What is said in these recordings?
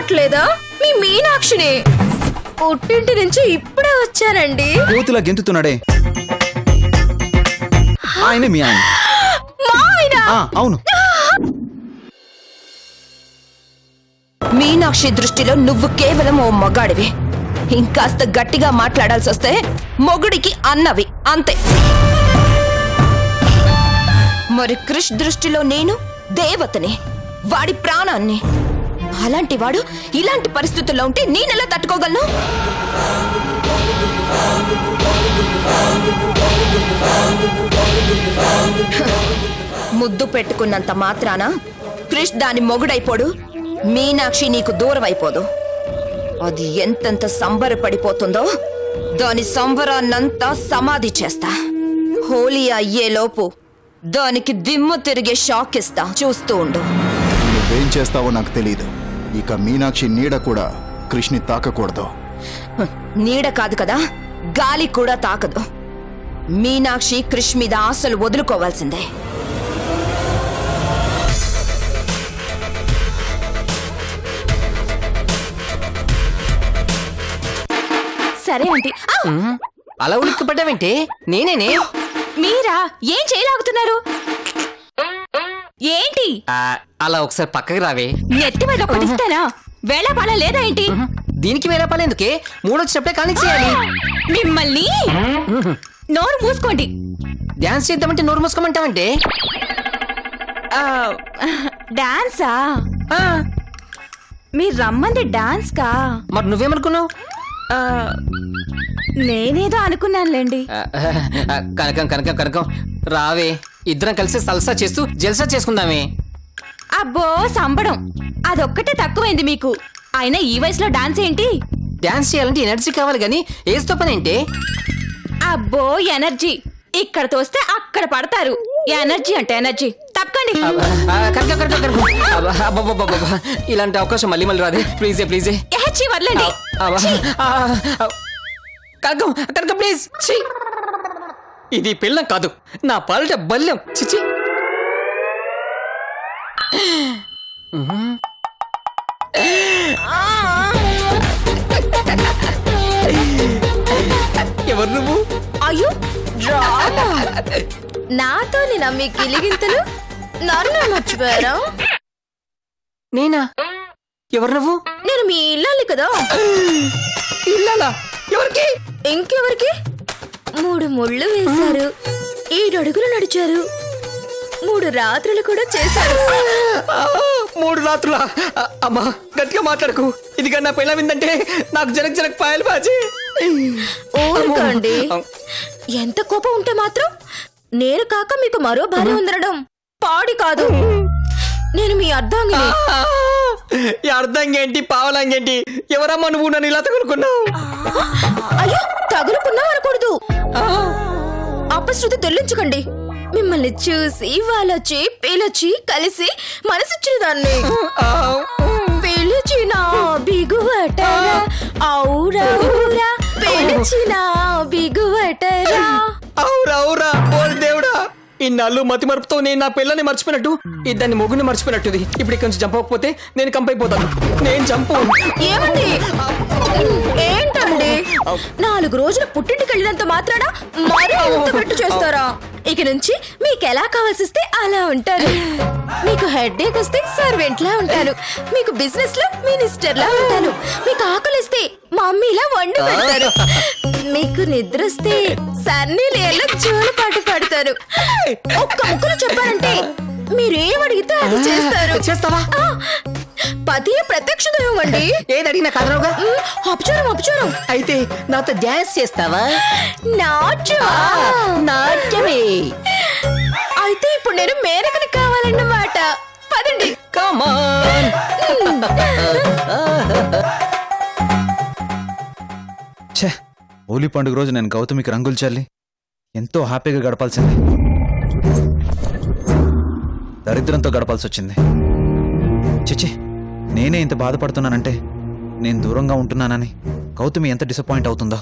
గుర్తుపట్టలేదా మీ మీనాక్షిని పుట్టింటి నుంచి ఇప్పుడే వచ్చానండి కోతిలా గెంతుతున్నాడే ఆయనే మీ ఆయన మా ఆయన ఆ, అవును మీనాక్షి దృష్టిలో నువ్వు కేవలం ఓ మగాడివి ఇంకాస్త గట్టిగా మాట్లాడాల్సి వస్తే మొగుడికి అన్నవి అంతే మరి క్రిష్ దృష్టిలో నేను దేవతని వాడి ప్రాణాన్ని అలాంటి వాడు ఇలాంటి పరిస్థితుల్లో ఉంటే నేనెలా తట్టుకోగలను ముద్దు పెట్టుకున్నంత మాత్రాన క్రిష్ దాని మొగుడైపోడు మీనాక్షి నీకు దూరం అయిపోదు అది ఎంతెంత సంబరపడిపోతుందో దాని సంబరాన్నంతా సమాధి చేస్తా హోలీ అయ్యేలోపు దానికి దిమ్ము తిరిగే షాక్ ఇస్తా చూస్తూ ఉండు నువ్వేం చేస్తావో నాకు తెలియదు ఇక మీనాక్షి నీడ కూడా కృష్ణి తాకకూడదు హ్, నీడ కాదు కదా గాలి కూడా తాకదు మీనాక్షి క్రిష్ మీద ఆశలు వదులుకోవాల్సిందే సరే ఆంటీ ఆ, అలా ఉలిక్కిపడ్డావేంటి నేనేనే మీరా ఏం చేయలాగుతున్నారు ఏంటి ఆ, అలా ఒకసారి పక్కకి రావే నెత్తి మీద కొట్టిస్తానా వేళ పాల లేదా ఏంటి దీనికి వేరే పని ఎందుకే మూడొచ్చినప్పుడే కానీ చేయాలి మిమ్మల్ని నోరు మూసుకోండి డాన్స్ చేద్దామంటే నోరు మూసుకోమంటావంటే ఆ, డాన్సా ఆ, మీరు రమ్మంది డాన్స్ కా మరి నువ్వేమనుకున్నావు ఆ, నేనేదో అనుకున్నానులేండి ఆ, ఆ, కనకం కనకం కనకం రావే ఇద్దరం కలిసి సల్సా చేస్తూ జల్సా చేసుకుందామే అబ్బో సంబడం అదొక్కటే తక్కువైంది మీకు అయినా ఈ వయసులో డాన్స్ ఏంటి డాన్స్ చేయాలంటే ఎనర్జీ కావాలి కానీ ఏజ్తో పని ఏంటి అబ్బో ఎనర్జీ ఇక్కడ తోస్తే అక్కడ పడతారు ఎనర్జీ అంటే ఎనర్జీ తప్పకండి కనకం కనకం కనకం అబ్బా, అబ్బబ్బబ్బబ్బబ్బ. ఇలాంటి అవకాశం మళ్ళీ మళ్ళీ రాదే ప్లీజే ప్లీజే ఎహెచ్చి వదలండి అబ్బా, ఆ, ఆ, కనకం కనకం ప్లీజ్ ఛీ. ఇది పిల్లం కాదు నా పాలిట బల్యం చిచి ఎవరు నువ్వు అయ్యో డ్రామా నాతో నమ్మి గిలిగింతలు నన్ను మర్చిపోయారా నేనా ఎవరు నువ్వు నేను మీ ఇల్లాలి కదా ఇల్లాలా ఎవరికి ఇంకెవరికి మూడు ముళ్ళు వేశారు ఏడు అడుగులు నడిచారు మూడు రాత్రులు కూడా చేశారు ఆ, మూడు రాత్రులా ఆ, అమ్మా గట్టిగా మాట్లాడకు ఇది కన్నా పిల్ల విందంటే నాకు జనక్ జనక్ పాయలు బాజీ ఊరుకోండి ఎంత కోపం ఉంటే మాత్రం నేను కాక మీకు మరో భార్య ఉందనడం పాడి కాదు నేను మీ అర్ధాంగిని ఆ, ఈ అర్ధంగేంటి పావలంగేంటి ఎవరమ్మా నువ్వు నన్ను ఇలా తగులుకున్నావు అయ్యో తగులుకున్నాం అనకూడదు అపశృతి దొల్లించకండి మిమ్మల్ని చూసి వాళ్ళొచ్చి పేలొచ్చి కలిసి మనసిచ్చిన దాన్ని ఆ, పిలిచిన బిగువటరా ఔరా ఊరా పిలిచిన బిగువటరా అవురా అవురా ఓరి దేవుడా ఇన్నాళ్ళు మతి మరుపుతో నేను నా పిల్లని మర్చిపోయినట్టు ఇద్దరిని మొగుని మర్చిపోయినట్టుది ఇప్పుడు ఇక్కడి నుంచి చంపకపోతే నేను కంపైపోతాను నేను చంపు ఏమండి ఏంటండి నాలుగు రోజులు పుట్టింటికి వెళ్ళినంత మాత్రాన మరీ ఇంత పెట్టు చేస్తారా ఇక నుంచి మీకు ఎలా కావాల్సిస్తే అలా ఉంటారు మీకు హెడ్ వస్తే సర్వెంట్ లా ఉంటాను మీకు బిజినెస్ లో మినిస్టర్ లా ఉంటాను మీకు ఆకలిస్తే మమ్మీలా వండి పెడతారు మీకు నిద్ర వస్తే సన్నీ లేర్లో జోలపాటు పాడతారు ఒక్క ముక్కలు చెప్పారంటే మీరేం అడిగితే అది చేస్తారు చేస్తావా ఆ, పతియే ప్రత్యక్ష దైవం అండి ఏది అడిగినా కదరావుగా ఉమ్, అపచారం అపచారం అయితే నాతో డాన్స్ చేస్తావా నాట్యం నాట్యమే అయితే ఇప్పుడు నేను మేనకని కావాలన్నమాట పదండి కమాన్ ఛే హోలీ పండుగ రోజు నేను గౌతమికి రంగులు చల్లి ఎంతో హ్యాపీగా గడపాల్సింది దరిద్రంతో గడపాల్సి వచ్చింది చిచి నేనే ఇంత బాధపడుతున్నానంటే నేను దూరంగా ఉంటున్నానని గౌతమి ఎంత డిసప్పాయింట్ అవుతుందో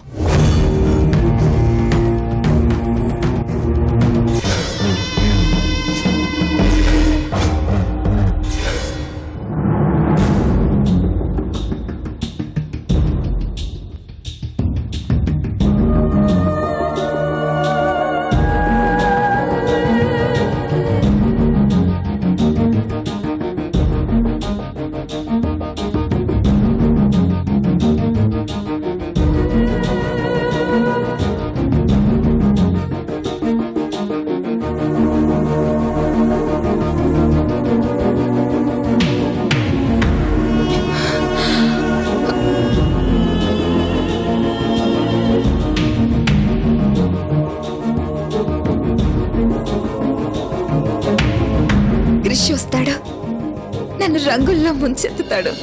క్రిష్ వస్తాడు నన్ను రంగుల్లో ముంచెత్తుతాడు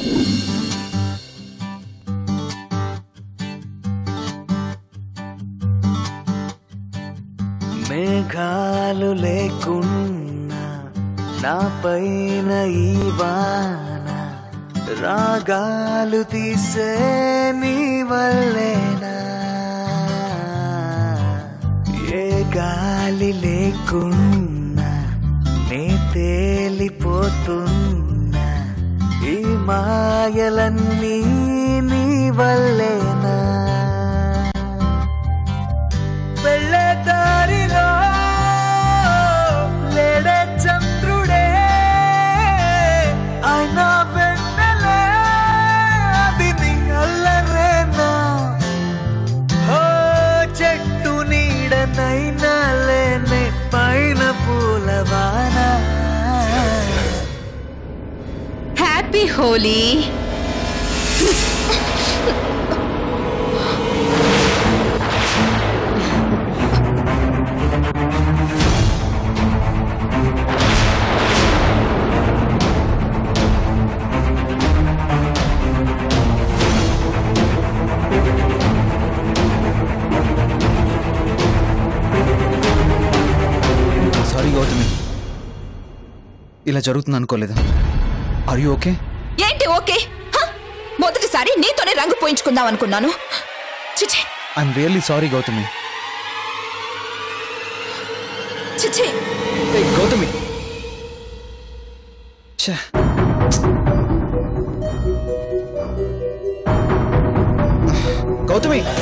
మేఘాలు లేకున్నా నా పైన ఈ వాన రాగాలు తీసే నీ వల్లేనా ఏ గాలి లేకున్నా నే తేలిపోతున్నా ఈ మాయలన్నీ నీ వల్లేనా వెళ్ళే దారిలో లేడే చంద్రుడే ఆయన వెన్నెలే అది నీ అల్లరేనా ఓ చెట్టు నీడనైనా లేనే పైన పూలవానా హ్యాపీ హోలీ సారీ గౌతమి ఇలా జరుగుతుంది అనుకోలేదు ఆర్ యూ ఓకే ఏంటి ఓకే హ? మొదటిసారి నీతోనే రంగు పోయించుకుందాం అనుకున్నాను చిచి ఐఎమ్ రియల్లీ సారీ గౌతమి చిచి ఏయ్, గౌతమి ఛే. Gautami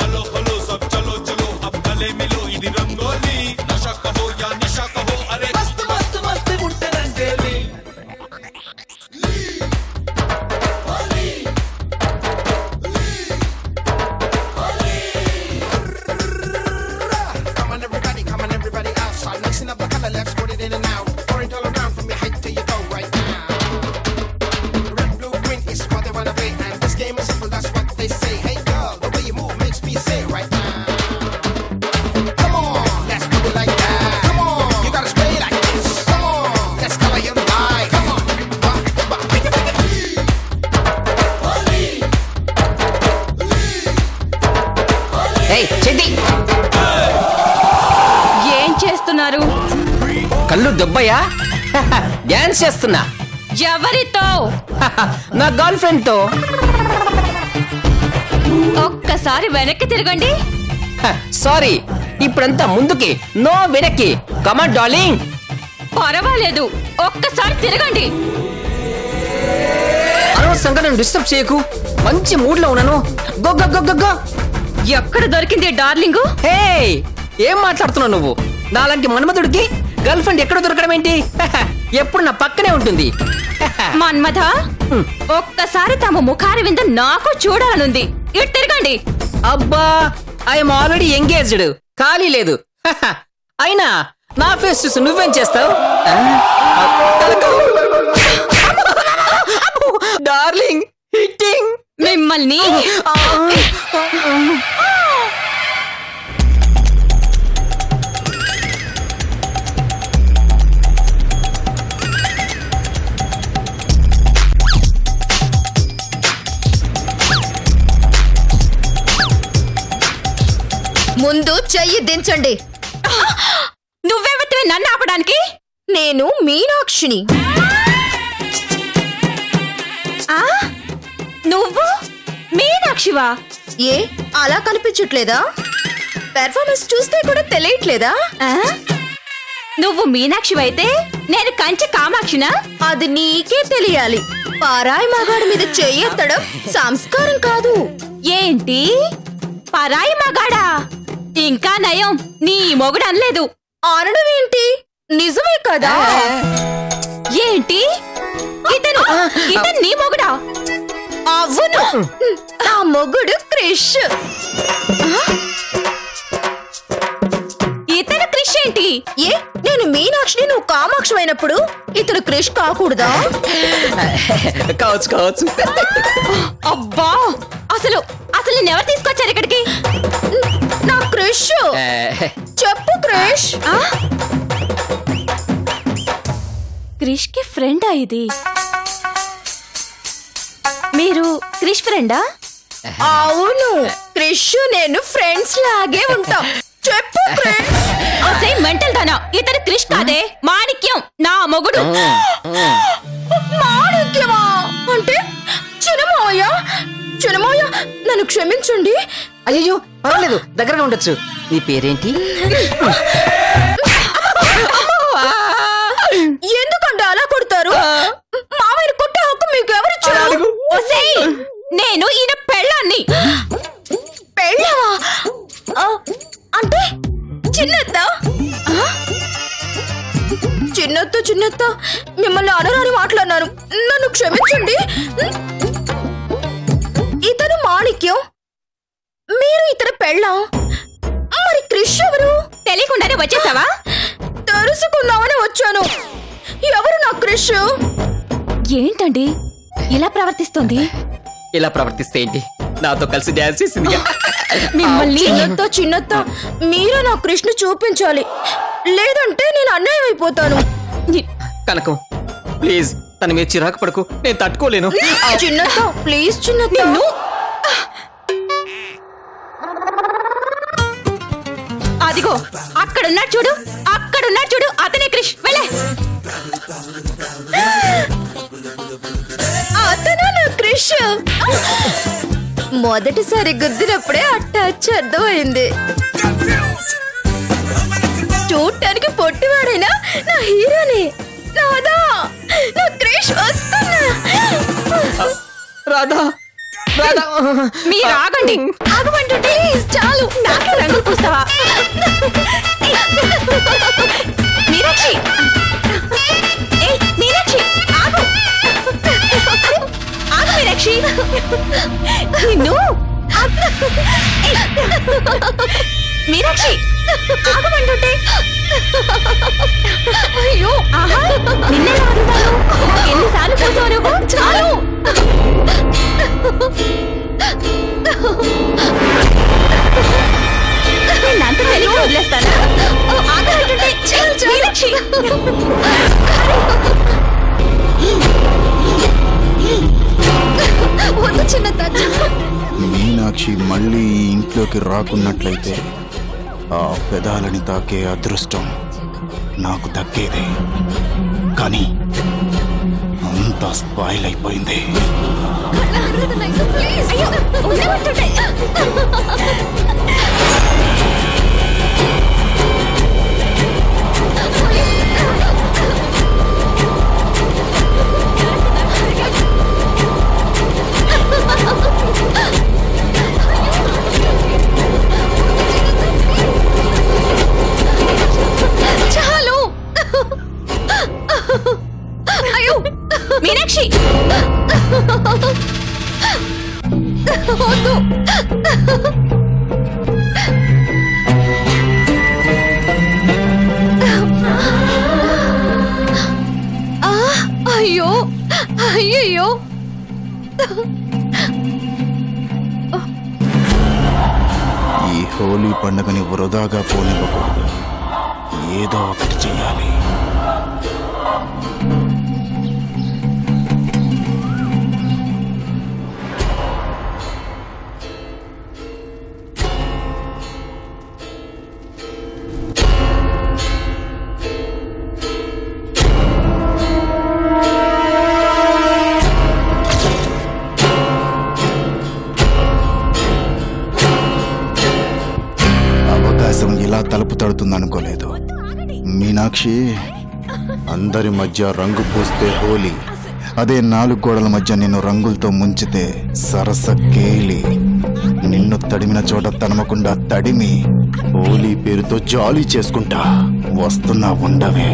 Come on, everybody, come on, everybody outside. Mixing up the color, let's put it in and out. Orange all around from your head to your toe right now. Red, blue, green is what they wanna be. And this game is simple, that's what they say. Hey, girl, the way you move makes me say right now. Come on, let's do it like that. Come on, you gotta spray like this. Come on, let's color your life. Come on. Ba, ba, pick it, pick it. ఏయ్ చెడ్డి ఏం చేస్తున్నారు కళ్ళు దెబ్బయా dance చేస్తున్నా ఎవరితో నా girl friend తో ఒక్కసారి వెనక్కి తిరగండి సారీ ఇప్పుడంతా ముందుకి నో వెనక్కి కమాన్ డార్లింగ్ పర్వాలేదు ఒక్కసారి తిరగండి అనవసరంగా నన్ను డిస్టర్బ్ చేయకు మంచి మూడ్ లో ఉన్నాను go go go go go ఎక్కడ దొరికింది డార్లింగు హే ఏం మాట్లాడుతున్నావు నువ్వు నాలాంటి మన్మధుడికి గర్ల్ ఫ్రెండ్ ఎక్కడ దొరకడం ఏంటి ఎప్పుడు నా పక్కనే ఉంటుంది మన్మథ ఒక్కసారి తమ ముఖారి వింద నాకు చూడాలనుంది ఇటు తిరగండి అబ్బా ఐఎమ్ ఆల్రెడీ ఎంగేజ్డ్ ఖాళీ లేదు అయినా నా ఫేస్ చూసి నువ్వేం చేస్తావు డార్లింగ్ హిట్టింగ్ మిమ్మల్ని ముందు చెయ్యి దించండి నువ్వెవరివి నన్ను ఆపడానికి నేను మీనాక్షిని ఆ నువ్వు మీనాక్షివా ఏ అలా కనిపించట్లేదా పెర్ఫార్మెన్స్ చూస్తే కూడా తెలియట్లేదా ఆ? నువ్వు మీనాక్షివైతే నేను కంచి కామాక్షినా అది నీకే తెలియాలి పారాయి మగాడి మీద చెయ్యెత్తడం సంస్కారం కాదు ఏంటి పరాయి మగాడా ఇంకా నయం నీ మొగుడు అనలేదు అనడం ఏంటి నిజమే కదా ఏంటి ఇతను ఇతను నీ మొగుడా అవును నా మొగుడు క్రిష్ ఇతను క్రిష్ ఏంటి ఏ నేను మీనాక్షిని నువ్వు కామాక్షి అయినప్పుడు ఇతడు క్రిష్ కాకూడదా కావచ్చు కావచ్చు అబ్బా అసలు అసలు నిన్నెవరు తీసుకొచ్చారు ఇక్కడికి నా క్రిష్ చెప్పు క్రిష్ క్రిష్ కి ఫ్రెండా ఇది మీరు క్రిష్ ఫ్రెండా అవును క్రిష్ నేను ఫ్రెండ్స్ లాగే ఉంటాం చెప్పు క్రిష్ అసే మెంటల్ దానా ఇతను క్రిష్ కాదే మాణిక్యం నా మొగుడు మాణిక్యమా అంటే చిన్నమాయ చిన్నమాయ నన్ను క్షమించండి అయ్యో పర్వాలేదు దగ్గరగా ఉండొచ్చు నీ పేరేంటి ఎందుకంటే అలా కొడతారు మామయ్య కొట్టే హక్కు మీకు ఎవరిచ్చారు ఒసేయ్, నేను ఈయన పెళ్ళాన్ని పెళ్ళావా ఆ, అంటే చిన్నత్త ఆ? చిన్నత్త చిన్నత్త మిమ్మల్ని అనరాని మాట్లాడినాను నన్ను క్షమించండి ఇతను మాణిక్యం మీరు ఇతర పెళ్ళాం మరి క్రిష్ ఎవరు తెలియకుండానే వచ్చేసావా తెలుసుకుందామని వచ్చాను ఎవరు నా క్రిష్ ఏంటండి ఇలా ప్రవర్తిస్తుంది ఇలా ప్రవర్తిస్తే ఏంటి నాతో కలిసి డాన్స్ చేసింది మిమ్మల్ని చిన్నత్త చిన్నత్త మీరే నా కృష్ణ చూపించాలి లేదంటే నేను అన్యాయం అయిపోతాను కనకం ప్లీజ్ తన మీద చిరాకు పడకు నేను తట్టుకోలేను చిన్నత్త ప్లీజ్ చిన్నత్త అదిగో అక్కడున్నాడు చూడు అక్కడున్నాడు చూడు అతనే క్రిష్ వెళ్ళే అతను నా క్రిష్ మొదటిసారి గుద్దినప్పుడే అట్టచ్చి అర్థమైంది చూడటానికి పొట్టివాడైనా నా హీరోని నాదా నా క్రిష్ వస్తున్నా రాధా రాధా మీరు ఆగండి ఆగమంటే ప్లీజ్ చాలు నాకే రంగులు పూస్తావా మీనాక్షి ఏయ్ మీనాక్షి ఆగు ఆగు మీనాక్షి నిన్ను ఏయ్, మీనాక్షి ఆగమంటుంటే అయ్యో ఆహా నిన్నే వదులుతాను నాకు ఎన్నిసార్లు పూసావు నువ్వు చాలు నేనంత తెలియక వదిలేస్తానా ఆగమంటుంటే మీనాక్షి వద్దు చిన్న తజ్జ మీనాక్షి మళ్ళీ ఈ ఇంట్లోకి రాకున్నట్లయితే ఆ పెదాలని తాకే అదృష్టం నాకు దక్కేది కానీ అంతా స్పాయిల్ అయిపోయింది ప్లీజ్ అయ్యో ఉండమంటుంటే చాలు అయ్యో మీనాక్షి వద్దు ఆ, అయ్యో అయ్యయ్యో ఈ హోలీ పండుగని వృధాగా పోనివ్వకూడదు ఏదో ఒకటి చెయ్యాలి అవకాశం ఇలా తలుపు తడుతుందనుకోలేదు మీనాక్షి అందరి మధ్య రంగు పూస్తే హోలీ అదే నాలుగు గోడల మధ్య నిన్ను రంగులతో ముంచితే సరస కేలి నిన్ను తడిమిన చోట తనమకుండా తడిమి హోలీ పేరుతో జాలీ చేసుకుంటా వస్తున్నా ఉండవే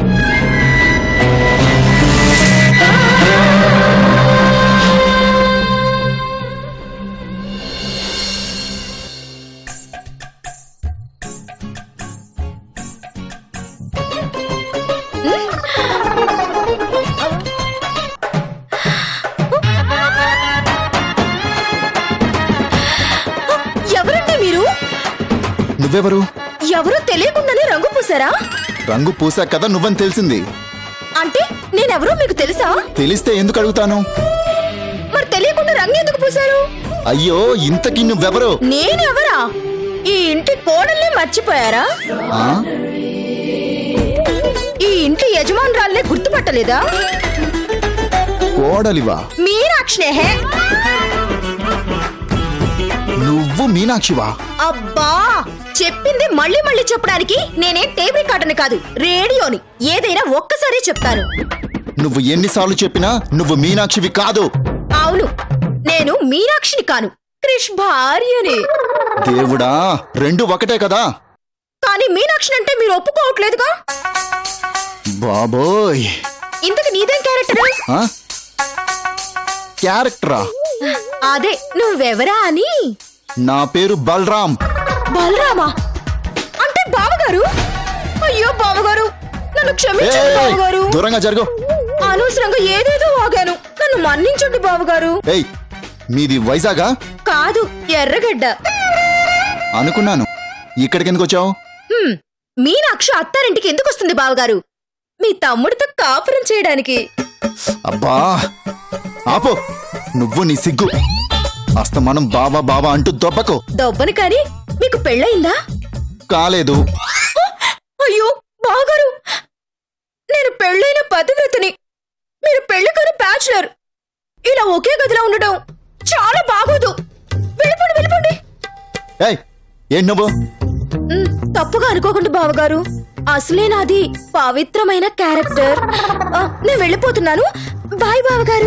ఎవరండి మీరు నువ్వెవరు ఎవరో తెలియకుండానే రంగు పూసారా రంగు పూసా కదా నువ్వని తెలిసింది అంటే నేనెవరో మీకు తెలుసా తెలిస్తే ఎందుకు అడుగుతాను మరి తెలియకుండా రంగు ఎందుకు పూశారు అయ్యో ఇంతకి నువ్వెవరు నేనెవరా ఈ ఇంటి కోడల్ని మర్చిపోయారా ఆ? ఈ ఇంటి యజమానురాల్నే గుర్తుపట్టలేదా కోడలివా మీనాక్షినే హే నువ్వు మీనాక్షివా అబ్బా చెప్పింది మళ్ళీ మళ్ళీ చెప్పడానికి నేనే టేప్ రికార్డర్ని కాదు రేడియోని ఏదైనా ఒక్కసారి చెప్తాను నువ్వు ఎన్నిసార్లు చెప్పినా నువ్వు మీనాక్షివి కాదు అవును నేను మీనాక్షిని కాను క్రిష్ భార్యని దేవుడా రెండు ఒకటే కదా కానీ మీనాక్షిని అంటే మీరు ఒప్పుకోవట్లేదుగా బాబోయ్ ఇంతకు నీదేం క్యారెక్టర్ ఆ? క్యారెక్టరా అదే నువ్వెవరా అని నా పేరు బలరాం బలరామా అంటే బావగారు అయ్యో బావగారు నన్ను క్షమించండి ఏయ్, బావగారు దూరంగా జరుగు అనవసరంగా ఏదేదో వాగాను నన్ను మన్నించండి బావగారు ఏయ్ మీది వైజాగా కాదు ఎర్రగడ్డ అనుకున్నాను ఇక్కడికి ఎందుకు వచ్చావు హ్మ్, మీనాక్షి అత్తారింటికి ఎందుకు వస్తుంది బావగారు మీ తమ్ముడితో కాపురం చేయడానికి అబ్బా ఆపో నువ్వు నీ సిగ్గు అస్తమానం బావా బావా అంటూ దొబ్బకు దొబ్బను కాని మీకు పెళ్ళయిందా కాలేదు అయ్యో బావగారు నేను పెళ్ళైన పతివ్రతని మీరు పెళ్లి కాని బ్యాచులర్ ఇలా ఒకే గదిలో ఉండడం చాలా బాగోదు వెళ్ళిపోండి వెళ్ళిపోండి ఏయ్ ఏంటి నువ్వు మ్, తప్పుగా అనుకోకండి బావగారు అసలే నాది పవిత్రమైన క్యారెక్టర్ ఆ, నేను వెళ్ళిపోతున్నాను బాయ్ బావగారు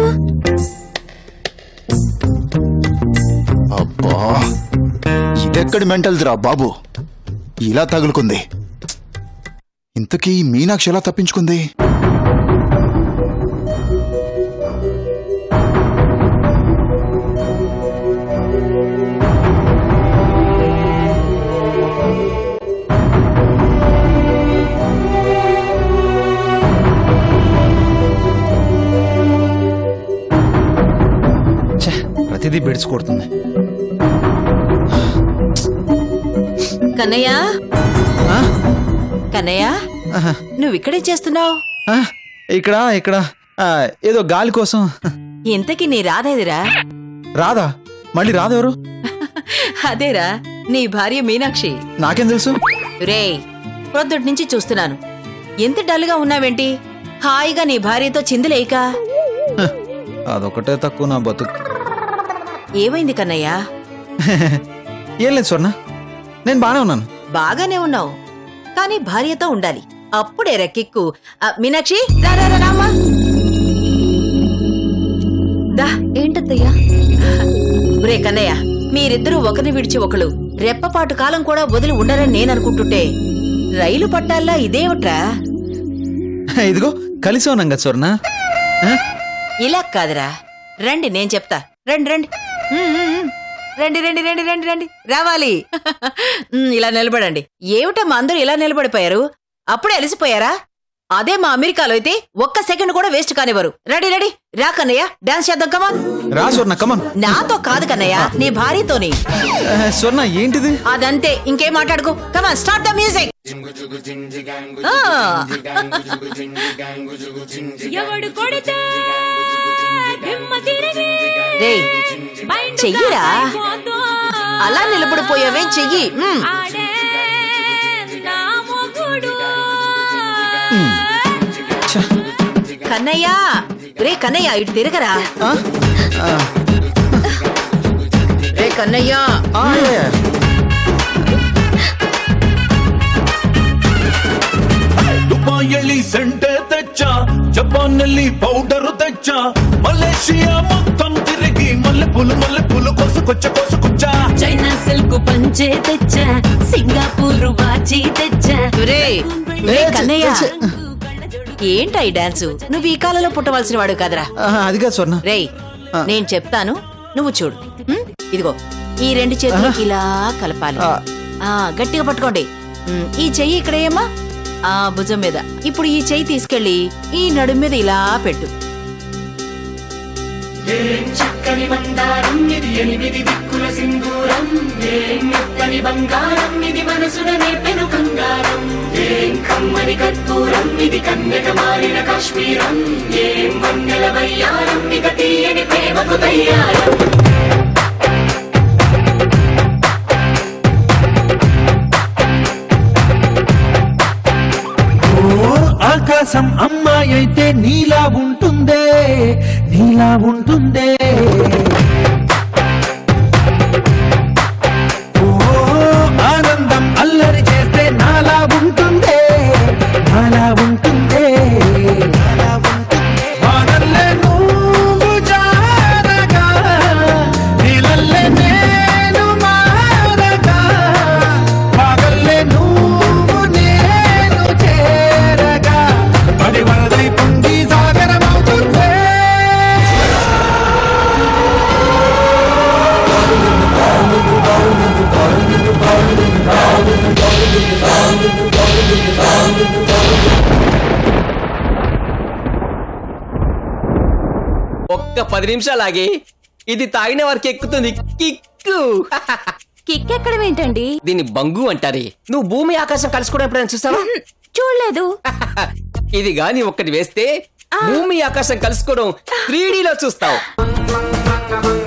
అబ్బా ఇదెక్కడి మెంటల్దిరా బాబు ఇలా తగులుకుంది ఇంతకీ మీనాక్షి ఎలా తప్పించుకుంది ఛే ప్రతిదీ బెడిసి కొడుతుంది కన్నయ్య ఆ? కన్నయ్య ఆహా. నువ్వు ఇక్కడే చేస్తున్నావు ఆ, ఇక్కడ ఇక్కడ ఆ, ఏదో గాలి కోసం ఇంతకి నీ రాదేదిరా రాదా మళ్ళీ రాదెవరు అదేరా నీ భార్య మీనాక్షి నాకేం తెలుసు రేయ్ ప్రొద్దుటి నుంచి చూస్తున్నాను ఎంత డల్గా ఉన్నావేంటి హాయిగా నీ భార్యతో చిందులేక హ, అదొకటే తక్కువ నా బతుకు ఏమైంది కన్నయ్య ఏం లేదు స్వర్ణ నేను బానే ఉన్నాను బాగానే ఉన్నావు కానీ భార్యతో ఉండాలి అప్పుడే రెక్కిక్కు ఆ, మీనాక్షి రా రా రా, రామ్మా దా ఏంటత్తయ్యా రే కన్నయ్య మీరిద్దరూ ఒకరిని విడిచి ఒకళ్ళు రెప్పపాటు కాలం కూడా వదిలి ఉండరని నేననుకుంటుంటే రైలు పట్టాల్లా ఇదేమిట్రా ఇదిగో కలిసి ఉన్నాం కదా స్వర్ణ ఆ? ఇలా కాదురా రండి నేను చెప్తా రండి రండి ఉమ్, ఉమ్, ఉమ్. రండి రండి రండి రండి రండి రావాలి ఉమ్, ఇలా నిలబడండి ఏమిటమ్మా అందరూ ఇలా నిలబడిపోయారు అప్పుడే అలసిపోయారా అదే మా అమెరికాలో అయితే ఒక్క సెకండ్ కూడా వేస్ట్ కానివ్వరు రెడీ రెడీ రా కన్నయ్య డాన్స్ చేద్దాం కమా రా స్వర్ణ కమన్ నాతో కాదు కన్నయ్య నీ భార్యతోని స్వర్ణ ఏంటిది అదంతే ఇంకేం మాట్లాడుకో కమా స్టార్ట్ ద మ్యూజిక్ ఎవడు కొడితే దిమ్మ తిరిగి రేయ్ చెయ్యిరా అలా నిలబడిపోయావే చెయ్యి ఉమ్. ఆడే నా మొగుడు ఛ, కన్నయ్య రే కన్నయ్య ఇటు తిరగరా ఆ? ఆ, రే కన్నయ్య ఆ, ఏ, ఏ. ದುಬಾಯಲ್ಲಿ ಸೆಂಟೆ ತೆಚ್ಚ ಜಪಾನ್ನಲ್ಲಿ ಪೌಡರ್ ತೆಚ್ಚ ಮಲೇಷಿಯಾ మొత్తం తిరిగి మల్లెపూలు మల్లెపూలు కోసుకొచ్చ కోసుకొచ్చ చైనా సిల్క్ పంచే తెచ్చా సింగపూర్ వాచి తెచ్చా రే రే కన్నయ్య ఛ, ఏంటా ఈ డాన్స్ నువ్వు ఈ కాలంలో పుట్టవలసిన వాడు కాదురా ఆ, అది కాదు స్వర్ణ రేయ్ ఆ. నేను చెప్తాను నువ్వు చూడు ఉమ్, ఇదిగో ఈ రెండు చేతులు ఇలా కలపాలి ఆ. ఆ గట్టిగా పట్టుకోండి ఉమ్, ఈ చెయ్యి ఇక్కడ ఏమా ఆ భుజం మీద ఇప్పుడు ఈ చెయ్యి తీసుకెళ్ళి ఈ నడుం మీద ఇలా పెట్టు ఏం చక్కని మందారం ఇది ఎనిమిది దిక్కుల సింధూరం ఏం మెత్తని బంగారం ఇది మనసున నేపెను కంగారం ఏం కమ్మని కర్పూరం ఇది కన్యక మారిన కాశ్మీరం ఏం వన్నెల వయ్యారం ఇక తీయని ప్రేమకు తయ్యారం ఓ ఆకాశం అమ్మాయి అయితే నీలా ఉంటుందే నీలా ఉంటుందే ఓ ఆనందం అల్లరి చేస్తే నాలా ఉంటుందే నాలా ఉంటుందే నాలా ఉంటుందే వానల్లే నువ్వు జారగా నీలల్లే నేను మారగా పగల్లే నువ్వు నేను చేరగా పడి వరదై పొంగి సాగరమవుతుందే ఒక్క పది నిమిషాలు ఆగి ఇది తాగిన వారికి ఎక్కుతుంది కిక్కు కిక్ ఎక్కడం ఏంటండి దీన్ని బంగు అంటారే నువ్వు భూమి ఆకాశం కలుసుకోవడం ఎప్పుడైనా చూసావా చూడలేదు ఇది గాని ఒక్కటి వేస్తే భూమి ఆకాశం కలుసుకోవడం త్రీ లో చూస్తావు